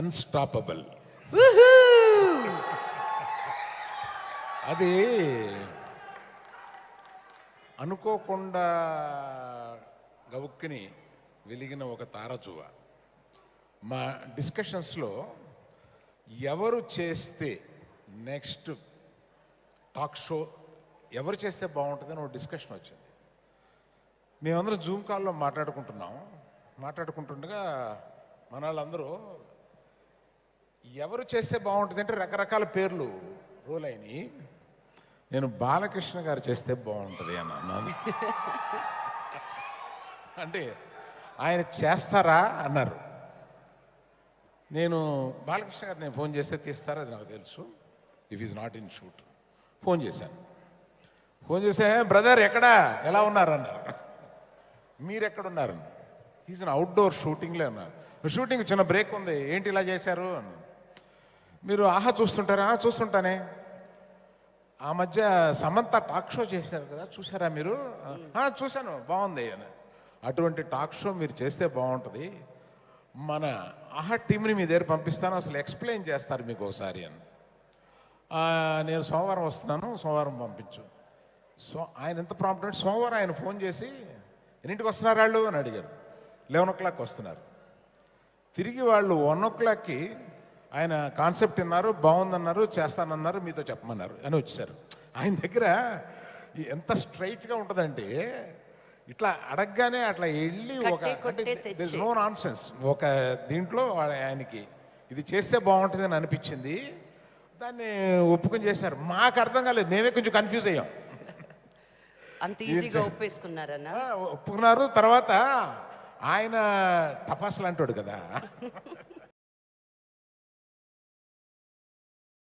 Unstoppable Woohoo! అది అనుకోకుండా గవుక్కుని వెలిగిన ఒక తారచువ మా డిస్కషన్స్లో ఎవరు చేస్తే నెక్స్ట్ టాక్ షో ఎవరు చేస్తే బాగుంటుందని ఒక డిస్కషన్ వచ్చింది మేమందరం జూమ్ కాల్లో మాట్లాడుకుంటున్నాం మాట్లాడుకుంటుండగా మన వాళ్ళందరూ ఎవరు చేస్తే బాగుంటుంది అంటే రకరకాల పేర్లు రోల్ అయినాయి నేను బాలకృష్ణ గారు చేస్తే బాగుంటుంది అని అన్నాను అంటే ఆయన చేస్తారా అన్నారు నేను బాలకృష్ణ గారు నేను ఫోన్ చేస్తే తీస్తారా అది నాకు తెలుసు if is not in shoot phone చేశాను ఫోన్ చేస్తే బ్రదర్ ఎక్కడా ఎలా ఉన్నారు అన్నారు మీరు ఎక్కడున్నారు ఈజ్ అవుట్డోర్ షూటింగ్లో ఉన్నారు షూటింగ్ చిన్న బ్రేక్ ఉంది ఏంటి ఇలా చేశారు అన్నారు. మీరు ఆహా చూస్తుంటారా "ఆ, చూస్తుంటానే ఆ మధ్య సమంత టాక్ షో చేశారు కదా చూసారా మీరు "ఆ, చూశాను బాగుంది అని అటువంటి టాక్ షో మీరు చేస్తే బాగుంటుంది మన ఆహా టీంని మీ దగ్గర పంపిస్తాను అసలు ఎక్స్ప్లెయిన్ చేస్తారు మీకు ఒకసారి అని "ఆ, నేను సోమవారం వస్తున్నాను సోమవారం పంపించు సో ఆయన ఎంత ప్రాంప్ట్ అంటే సోమవారం ఆయన ఫోన్ చేసి ఎన్నింటికి వస్తున్నారు వాళ్ళు అని అడిగారు లెవెన్ ఓ క్లాక్ వస్తున్నారు తిరిగి వాళ్ళు వన్ ఓ క్లాక్కి ఆయన కాన్సెప్ట్ విన్నారు బాగుందన్నారు చేస్తానన్నారు మీతో చెప్పమన్నారు అని వచ్చారు ఆయన దగ్గర ఈ ఎంత స్ట్రైట్గా ఉంటుందంటే ఇట్లా అడగగానే అట్లా వెళ్ళి ఒక కట్టే కొట్టే తెచ్చే. నో నాన్ సెన్స్ ఒక దీంట్లో వాళ్ళ- ఆయనకి ఇది చేస్తే బాగుంటుంది అని అనిపించింది దాన్ని ఒప్పుకొని చేశారు మాకు అర్థం కాలేదు మేమే కొంచెం కన్ఫ్యూజ్ అయ్యాం అంత ఈజీగా ఒప్పేసుకున్నారన్నా ఆ, ఒప్పుకున్నారు తర్వాత ఆయన టపాసులు అంటాడు కదా